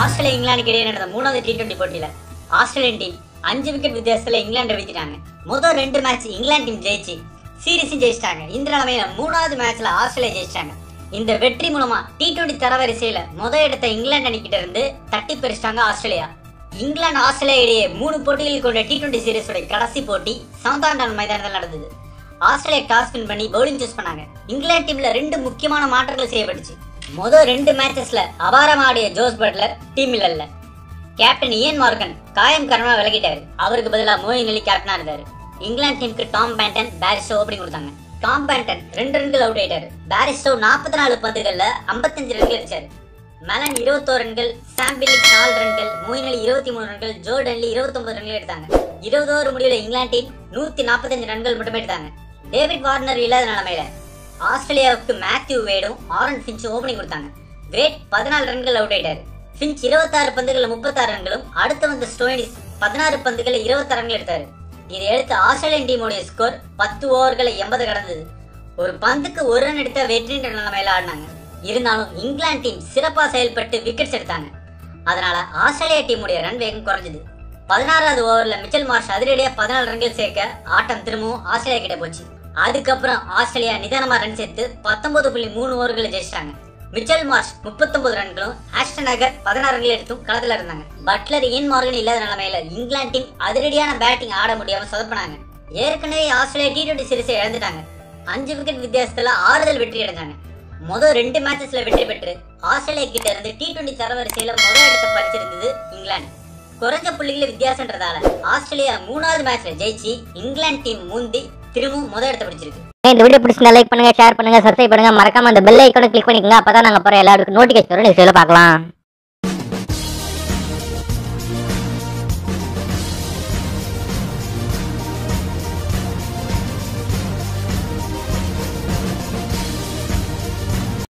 Australia இங்கிலாந்துக்கு இடையே நடந்த மூணாவது டி டுவெண்டி போட்டியில ஆஸ்திரேலியன் டீம் அஞ்சு விக்கெட் வித்தியாசத்துல இங்கிலாந்து வீழ்த்திட்டாங்க முதல் ரெண்டு மேட்ச் இங்கிலாந்து டீம் ஜெயிச்சு சீரிஸும் ஜெயிச்சிட்டாங்க இந்த நிலைமையில மூணாவது மேட்ச்ல ஆஸ்திரேலியா ஜெயிச்சிட்டாங்க இந்த வெற்றி மூலமா டி டுவெண்டி தரவரிசையில முதல் இடத்த இங்கிலாந்து அணிக்கிட்ட இருந்து தட்டி பறிச்சிட்டாங்க ஆஸ்திரேலியா இங்கிலாந்து ஆஸ்திரேலியா இடையே மூணு போட்டிகள் கொண்ட டி டுவெண்டி சீரிஸோட கடைசி போட்டி சவுந்தாண்டன் மைதானத்தில் நடந்தது ஆஸ்திரேலியா டாஸ் வின் பண்ணி பவுலிங் சூஸ் பண்ணாங்க இங்கிலாந்து டீம்ல ரெண்டு முக்கியமான மாற்றங்கள் செய்யப்பட்டுச்சு முதல் ரெண்டு மேட்சஸ்ல அபாரமா ஆடிய ஜோஸ் பட்லர் டீம்ல இல்ல கேப்டன் இயன் மார்கன் காயம் காரணமா விலகிட்டாரு அவருக்கு பதிலா மோயின் அலி கேப்டனா இருந்தாரு இங்கிலாந்து டீமுக்கு டாம் பேண்டன் பாரிஸ்டோ ஓப்பனிங் கொடுத்தாங்க டாம் பேண்டன் ரெண்டு ரன்கள் அவுட் ஆயிட்டாரு பாரிஸ்டோ நாற்பத்தி நாலு பந்துகள்ல 55 ரன்கள் அடிச்சாரு மெலன் இருபத்தோரு ரன்கள் சாம் பில்லிக் நாலு ரன்கள் மோயின் அலி இருபத்தி மூணு ரன்கள் ஜோ டன்லி இருபத்தொன்பது ரன்கள் எடுத்தாங்க இருபது ஓவர் முடிவுல இங்கிலாந்து டீம் நூத்தி நாற்பத்தஞ்சு ரன்கள் மட்டுமே எடுத்தாங்க டேவிட் வார்னர் இல்லாத நிலைமையில ஆஸ்திரேலியாவுக்கு மேத்யூ வேடும் ஆரன் ஃபின்ச்சும் ஓப்பனிங் கொடுத்தாங்க வேட் பதினாலு ரன்கள் அவுட் ஆயிட்டாரு ஃபின்ச் இருபத்தாறு பந்துகள் முப்பத்தாறு ரன்களும் அடுத்து வந்த ஸ்டோயினிஸ் பதினாறு பந்துகள் இருபத்தாறு ரன்கள் எடுத்தாரு இதை அடுத்து ஆஸ்திரேலியன் டீமுடைய ஸ்கோர் பத்து ஓவர்களை எண்பது கடந்தது ஒரு பந்துக்கு ஒரு ரன் எடுத்த வெற்றின்ற நிலைமையில ஆடினாங்க இருந்தாலும் இங்கிலாந்து டீம் சிறப்பா செயல்பட்டு விக்கெட்ஸ் எடுத்தாங்க அதனால ஆஸ்திரேலியா டீமுடைய ரன் வேகம் குறைஞ்சது பதினாறாவது ஓவர்ல மிச்சல் மார்ஷ் அதிரடியா பதினாலு ரன்கள் சேர்க்க ஆட்டம் திரும்பவும் ஆஸ்திரேலியா கிட்ட போச்சு அதுக்கப்புறம் ஆஸ்திரேலியா நிதானமா ரன் சேர்த்து பத்தொன்பது புள்ளி மூணு ஓவர்களை ஜெயிச்சிட்டாங்க மிச்சல் மார்ஷ் முப்பத்தொன்பது ரன்களும் ஆஸ்டன் நகர் பதினாறு ரன்கள் எடுத்தும் களத்துல இருந்தாங்க பட்லர் இயன் மார்கன் இல்லாத நிலைமையில இங்கிலாந்து டீம் அதிரடியான பேட்டிங் ஆட முடியாம சொதப்பினாங்க ஏற்கனவே ஆஸ்திரேலியா டி டுவெண்டி சீரிஸை இழந்துட்டாங்க அஞ்சு விக்கெட் வித்தியாசத்துல ஆறுதல் வெற்றி அடைஞ்சாங்க முதல் ரெண்டு மேட்சஸ்ல வெற்றி பெற்று ஆஸ்திரேலியா கிட்ட இருந்து டி டுவெண்டி தரவரிசையில முதல் இடத்தை பறிச்சிருந்தது இங்கிலாந்து குறைஞ்ச புள்ளிகள வித்தியாசம்ன்றதால ஆஸ்திரேலியா மூணாவது மேட்ச்ல ஜெயிச்சு இங்கிலாந்து டீம் முந்தி திரும்பவும் முதல் இடத்தை பிடிச்சிருக்கு இந்த வீடியோ பிடிச்சிருந்தா லைக் பண்ணுங்க ஷேர் பண்ணுங்க சப்ஸ்கிரைப் பண்ணுங்க மறக்காம அந்த பெல் ஐக்கானை கிளிக் பண்ணிக்கோங்க அப்பதான் நாங்க போற எல்லாருக்கும் நோட்டிஃபிகேஷன் வரும் நீங்க பார்க்கலாம்